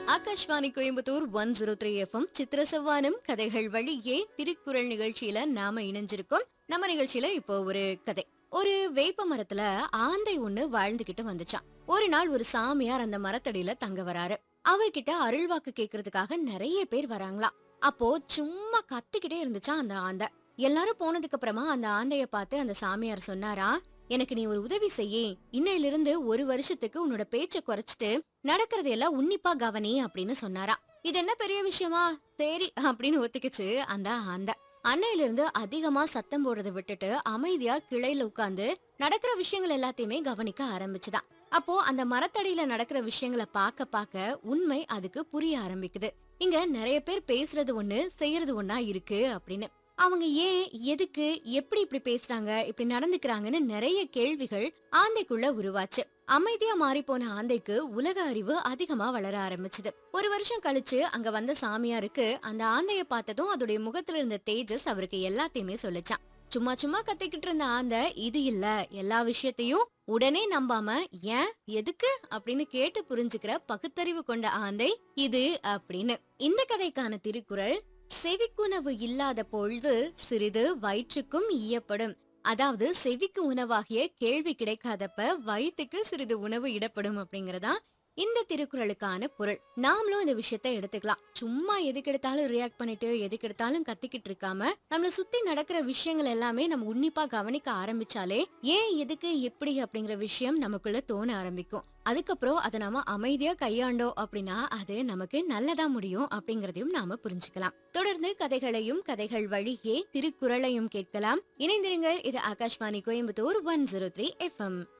Akashvani Coimbatore one zero three FM சித்திர செவ்வானம் கதைகள் வழியே திருக்குறள் நிகழ்ச்சியில நாம இணைஞ்சிருக்கோம் நம்ம நிகழ்ச்சியில இப்போ ஒரு கதை ஒரு வேப்ப மரத்துல ஆந்தை ஒண்ணு வாழ்ந்துகிட்டு வந்துச்சான் ஒரு நாள் ஒரு சாமியார் அந்த மரத்தடியில தங்க வராரு அவர்கிட்ட அருள்வாக்கு கேக்குறதுக்காக நிறைய பேர் வராங்களாம் அப்போ சும்மா கத்திக்கிட்டே இருந்துச்சான் அந்த ஆந்தை எல்லாரும் போனதுக்கு அப்புறமா அந்த ஆந்தைய பார்த்து அந்த சாமியார் சொன்னாரா எனக்கு நீ ஒரு உதவி செய்யே இன்னையிலிருந்து ஒரு வருஷத்துக்கு உன்னோட பேச்ச குறைச்சிட்டு நடக்கிறது எல்லாம் உன்னிப்பா கவனி அப்படின்னு சொன்னாரா இது என்ன பெரிய விஷயமா சரி அப்படின்னு ஒத்துக்குச்சு அந்த ஆந்தை அன்னையில இருந்து அதிகமா சத்தம் போடுறதை விட்டுட்டு அமைதியா கிளையில உட்கார்ந்து நடக்கிற விஷயங்கள் எல்லாத்தையுமே கவனிக்க ஆரம்பிச்சுதான் அப்போ அந்த மரத்தடியில நடக்கிற விஷயங்களை பார்க்க பார்க்க உண்மை அதுக்கு புரிய ஆரம்பிக்குது இங்க நிறைய பேர் பேசுறது ஒண்ணு செய்யறது ஒண்ணா இருக்கு அப்படின்னு அவங்க ஏன் எதுக்கு எப்படி இப்படி பேசுறாங்க இப்படி நடந்துக்கிறாங்கன்னு நிறைய கேள்விகள் ஆந்தைக்குள்ள உருவாச்சு அமைதியா மாறி போன ஆந்தைக்கு உலக அறிவு அதிகமா வளர ஆரம்பிச்சது ஒரு வருஷம் கழிச்சு அங்க வந்த சாமியாருக்கு அந்த ஆந்தைய பார்த்ததும் அதோடைய முகத்துல இருந்த தேஜஸ் அவருக்கு எல்லாத்தையுமே சொல்லுச்சான் சும்மா சும்மா கத்திக்கிட்டு இருந்த ஆந்தை இது இல்ல எல்லா விஷயத்தையும் உடனே நம்பாம ஏன் எதுக்கு அப்படின்னு கேட்டு புரிஞ்சுக்கிற பகுத்தறிவு கொண்ட ஆந்தை இது அப்படின்னு இந்த கதைக்கான திருக்குறள் செவிக்குணவு இல்லாத பொழுது சிறிது வயிற்றுக்கும் ஈயப்படும் அதாவது செவிக்கு உணவாகிய கேள்வி கிடைக்காதப்ப வயிற்றுக்கு சிறிது உணவு இடப்படும் அப்படிங்கறதா இந்த திருக்குறளுக்கான பொருள் நாமளும் இந்த விஷயத்த எடுத்துக்கலாம் சும்மா எதுக்கு எடுத்தாலும் ரியாக்ட் பண்ணிட்டு எதுக்கு எடுத்தாலும் கத்திக்கிட்டு இருக்காம நம்மள சுத்தி நடக்கிற விஷயங்கள் எல்லாமே நம்ம உன்னிப்பா கவனிக்க ஆரம்பிச்சாலே ஏன் எதுக்கு எப்படி அப்படிங்கிற விஷயம் நமக்குள்ள தோண ஆரம்பிக்கும் அதுக்கப்புறம் அதை நாம அமைதியா கையாண்டோம் அப்படின்னா அது நமக்கு நல்லதா முடியும் அப்படிங்கறதையும் நாம புரிஞ்சுக்கலாம் தொடர்ந்து கதைகளையும் கதைகள் வழியே திருக்குறளையும் கேட்கலாம் இணைந்திருங்கள் இது Akashvani Coimbatore one zero three FM